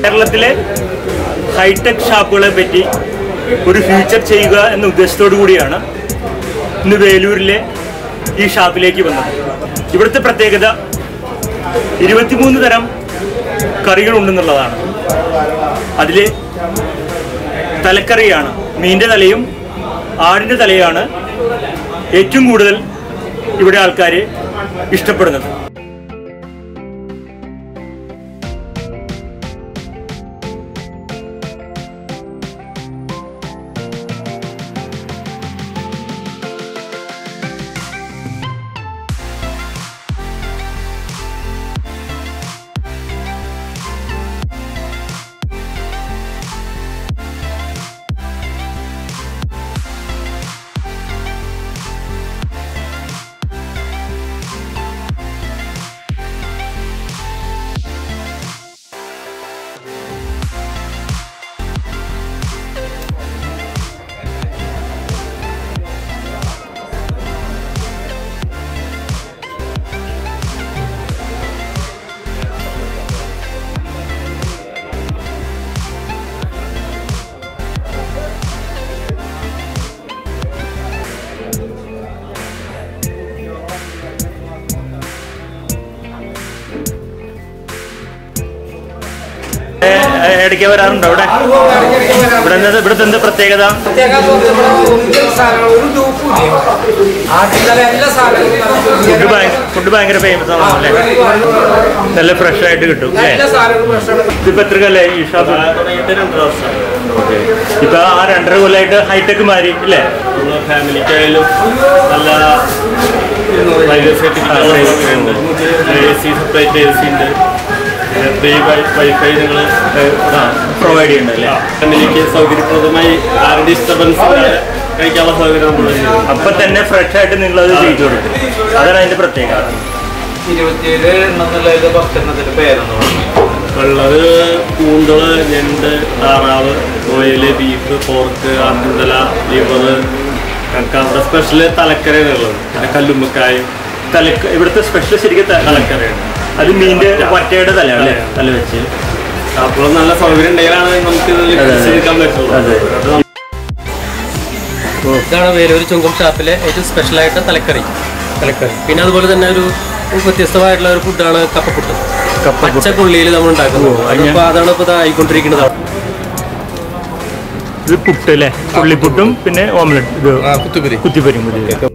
കേരളത്തിലെ ഹൈടെക് ഷാപ്പുകളെ പറ്റി ഒരു ഫ്യൂച്ചർ ചെയ്യുക എന്ന ഉദ്ദേശത്തോടു കൂടിയാണ് ഇന്ന് വേലൂരിലെ ഈ ഷാപ്പിലേക്ക് വന്നത് ഇവിടുത്തെ പ്രത്യേകത ഇരുപത്തിമൂന്ന് തരം കറികളുണ്ടെന്നുള്ളതാണ് അതിൽ തലക്കറിയാണ് മീൻ്റെ തലയും ആടിൻ്റെ തലയാണ് ഏറ്റവും കൂടുതൽ ഇവിടെ ആൾക്കാർ ഇഷ്ടപ്പെടുന്നത് ഇടയ്ക്ക് വരാറുണ്ടോ ഇവിടെ ഇവിടെ എന്താ ഇവിടുത്തെ എന്താ പ്രത്യേകത ഫുഡ് ഭയങ്കര ഫുഡ് ഭയങ്കര ഫേമസ് ആണോ അല്ലേ നല്ല ഫ്രഷ് ആയിട്ട് കിട്ടും അല്ലേ ഇതിപ്പോ എത്ര കൊല്ലായി ഈ ഷോപ്പ് രണ്ട് വർഷം ഓക്കെ ഇപ്പൊ ആ രണ്ടര കൊല്ലമായിട്ട് ഹൈടെക് മാറി അല്ലേ നമ്മളെ ഫാമിലിക്കായാലും നല്ല പ്രൈവസി ഉണ്ട് A C separate A C ഉണ്ട് ഫ്രീ വൈഫൈ നിങ്ങൾ പ്രൊവൈഡ് ചെയ്യുന്നുണ്ട് അല്ലേ ഫാമിലിക്ക് സൗകര്യപ്രദമായി ആരുടെ ഡിസ്റ്റർബൻസ് കഴിക്കാനുള്ള സൗകര്യം നമ്മൾ ചെയ്യുന്നു അപ്പൊ തന്നെ ഫ്രഷ് ആയിട്ട് നിങ്ങൾ അത് ചെയ്തു കൊടുക്കും അതാണ് അതിന്റെ പ്രത്യേകത ഇരുപത്തിയേഴ് എണ്ണമെന്നുള്ളതിന്റെ പത്തെണ്ണത്തിന്റെ പേരെന്ന് ഉള്ളത് കൂന്തള് ഞണ്ട് താറാവ് കോയല് ബീഫ് പോർക്ക് ആട്ടുന്തല ലിവർ കക്കാവിടെ സ്പെഷ്യൽ തലക്കരയുള്ളത് പിന്നെ കല്ലുമ്മക്കായും തലക്ക് ഇവിടുത്തെ സ്പെഷ്യൽ ശരിക്കും ത- തലക്കരയാണ് അത് മീൻ്റെ വറ്റയുടെ തലയാണ് അല്ലേ തല വെച്ച് അപ്പോൾ നല്ല സൗകര്യം ഉണ്ടെങ്കിലാണ് നമുക്ക് ഇതിൽ അതെ, അതെ. ചെയ്യിക്കാൻ പറ്റുള്ളൂ അതെ. അത് ഇതാണ് വേലൂർ ചുങ്കം ഷാപ്പിലെ ഏറ്റവും സ്പെഷ്യലായിട്ട് തലക്കറി തലക്കറി പിന്നെ അതുപോലെ തന്നെ ഒരു വ്യത്യസ്തമായിട്ടുള്ള ഒരു ഫുഡാണ് കപ്പപ്പുട്ട് പച്ച കൊള്ളിയിൽ നമ്മൾ ഉണ്ടാക്കുന്നത് അതിപ്പോ അതാണ് ഇപ്പൊ ഇതാ ആയിക്കൊണ്ടിരിക്കുന്നത് അവിടെ. ഇത് പുട്ട് അല്ലേ പുള്ളിപ്പുട്ടും പിന്നെ ഓംലെറ്റ് ഇത് കുത്തുപുരി കുത്തിപ്പരും കുത്തിപ്പരും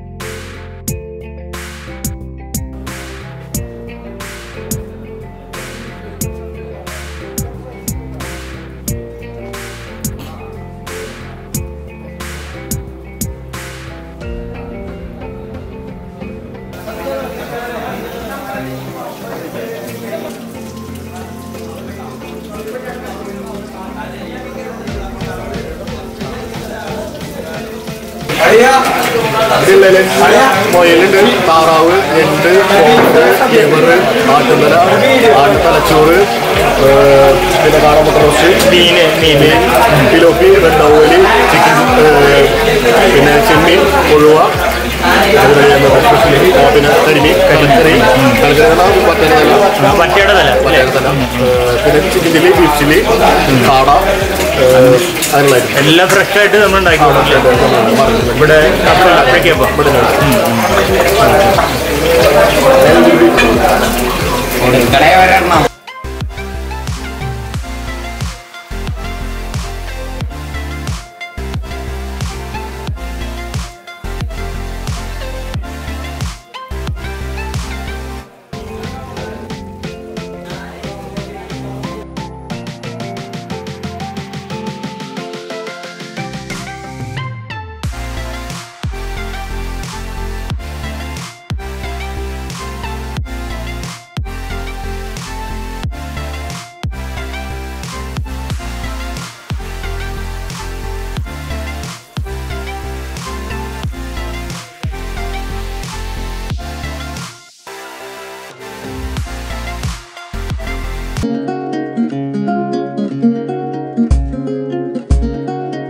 ഇതില്ലേ മുയലുണ്ട് താറാവ് ഞണ്ട് പോത്ത് ലിവറ് ആട്ടുതല ആട്ടുതലച്ചോറ് ഏഹ്, പിന്നെ കാടമുട്ട റോസ്റ്റ് മീന് മീന് പിലോപ്പി വെണ്ടോലി ചിക്കൻ ഏഹ്, പിന്നെ ചെമ്മീൻ കൊഴുവ അതുപോലെ സ്പെഷ്യലി പിന്നെ കരിമീൻ കരിക്കറി കരിക്കറി പത്തനത്തല വറ്റയുടെ തല അല്ലേ പത്തനത്തല ഏഹ്, പിന്നെ ചിക്കൻ ചില്ലി ബീഫ് ചില്ലി കാട ഏഹ്, അതിനുള്ളതായിരിക്കും എല്ലാം ഫ്രഷ് ആയിട്ട് നമ്മൾ ഉണ്ടാക്കി കൊടുക്കും ഇവിടെ കപ്പ കപ്പയ്ക്കപ്പം ഇവിടെ